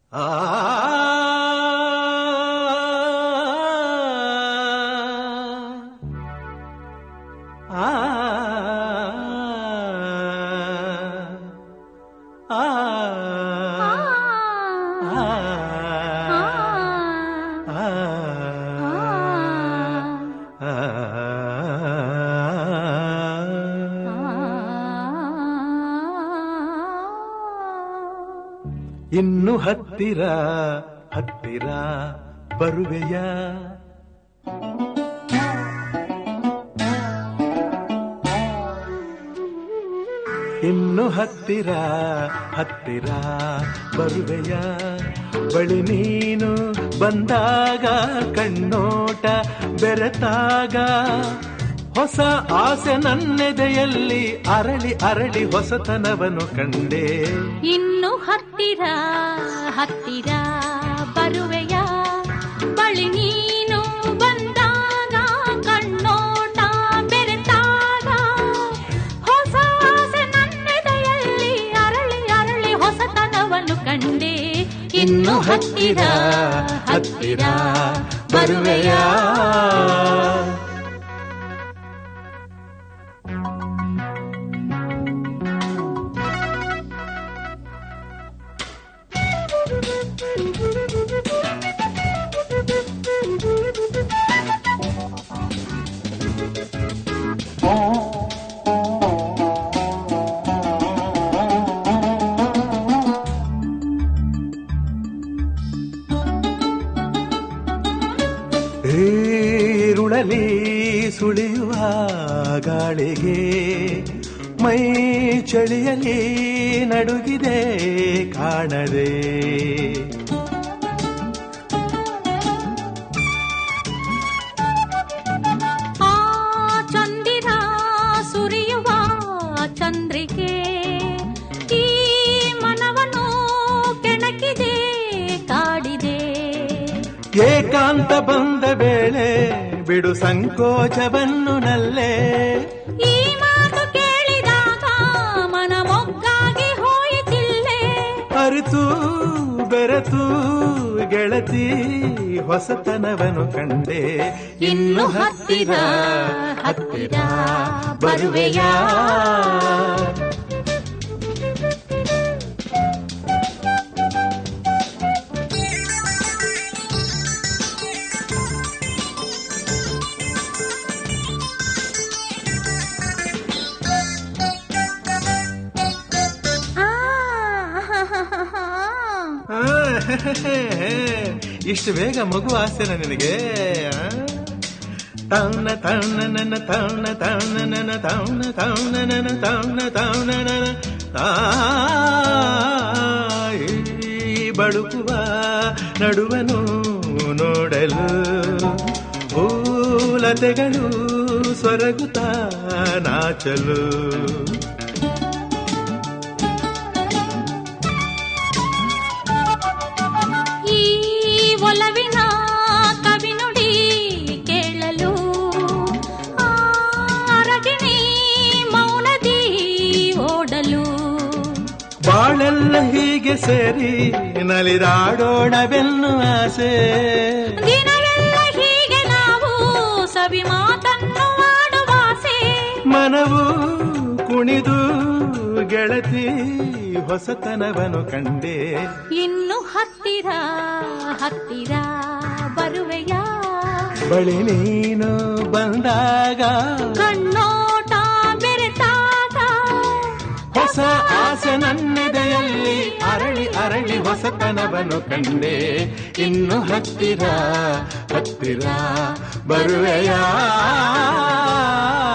ಆ ಆ ಆ ಇನ್ನು ಹತ್ತಿರ ಹತ್ತಿರ ಬರುವೆಯ ಇನ್ನು ಹತ್ತಿರ ಹತ್ತಿರ ಬರುವೆಯ ಬಳಿ ನೀನು ಬಂದಾಗ ಕಣ್ಣೋಟ ಬೆರೆತಾಗ ಹೊಸ ಆಸೆ ನನ್ನೆದೆಯಲ್ಲಿ ಅರಳಿ ಅರಳಿ ಹೊಸತನವನ್ನು ಕಂಡೆ ಇನ್ನು ಹತ್ತಿರ ಹತ್ತಿರ ಬರುವೆಯ ಬಳಿ ನೀನು ಬಂದಾಗ ಕಣ್ಣೋಟ ಬೆರೆತಾಗ ಹೊಸ ಆಸೆ ನನ್ನೆದೆಯಲ್ಲಿ ಅರಳಿ ಅರಳಿ ಹೊಸತನವನ್ನು ಕಂಡೆ ಇನ್ನು ಹತ್ತಿರ ಹತ್ತಿರ ಬರುವೆಯ ಈರುಳಲಿ ಸುಳಿಯುವ ಗಾಳಿಗೆ ಮೈ ಚಳಿಯಲಿ ನಡುಗಿದೆ ಕಾಣದೆ ಆ ಚಂದಿರ ಸುರಿಯುವ ಚಂದ್ರಿಕೆ ಈ ಮನವನ್ನು ಕೆಣಕಿದೆ ಕಾಡಿದೆ ಏಕಾಂತ ಬಂದ ವೇಳೆ ಬಿಡು ಸಂಕೋಚವನ್ನು ನಲ್ಲೇ ಈ ಮಾತು ಕೇಳಿದಾಗ ಮನ ಮೊಗ್ಗಾಗಿ ಹೋಯಿತಿಲ್ಲೇ ಅರಿತು ಬೆರೆತು ಗೆಳತಿ ಹೊಸತನವನ್ನು ಕಂಡೆ ಇನ್ನು ಹತ್ತಿರ ಹತ್ತಿರ ಬರುವೆಯ ಆ, ಇಷ್ಟು ಬೇಗ ಮಗು ಆಸೆನ ನಿನಗೆ ಆ? ತೌನ ತೌನ ನನ್ನ ತೌನ ತೌನ ನನ್ನ ತೌನ ತೌನ ನನ್ನ ತೌನ ತೌನ ನನ್ನ ತಾಯಿ ಬಳುಕುವ ನಡುವನು ನೋಡಲು ಹೂಲತೆಗಳು ಸ್ವರಗುತ್ತ ನಾಚಲು ಈ ಒಲವಿನ ಕವಿನುಡಿ ಕೇಳಲು ಆ ಅರಗಿಣಿ ಮೌನದಿ ಓಡಲು ಬಾಳೆಲ್ಲ ಹೀಗೆ ಸೇರಿ ನಲಿದಾಡೋಣವೆನ್ನು ಆಸೆ ದಿನವೆಲ್ಲ ಹೀಗೆ ನಾವು ಸವಿ ಮಾತನ್ನು ಆಡುವಾಸೆ ಮನವು ಕುಣಿದು ಗೆಳತಿ ಹೊಸತನವನು ಕಂಡೆ ಇನ್ನು ಹತ್ತಿರ ಹತ್ತಿರ ಬರುವೆಯ ಬಳಿ ನೀನು ಬಂದಾಗ ಕಣ್ಣೋಟ ಬೆರೆತಾಗ ಹೊಸ ಆಸೆ ನನ್ನೆದೆಯಲ್ಲಿ ಅರಳಿ ಅರಳಿ ಹೊಸತನವನು ಕಂಡೆ ಇನ್ನು ಹತ್ತಿರ ಹತ್ತಿರ ಬರುವೆಯ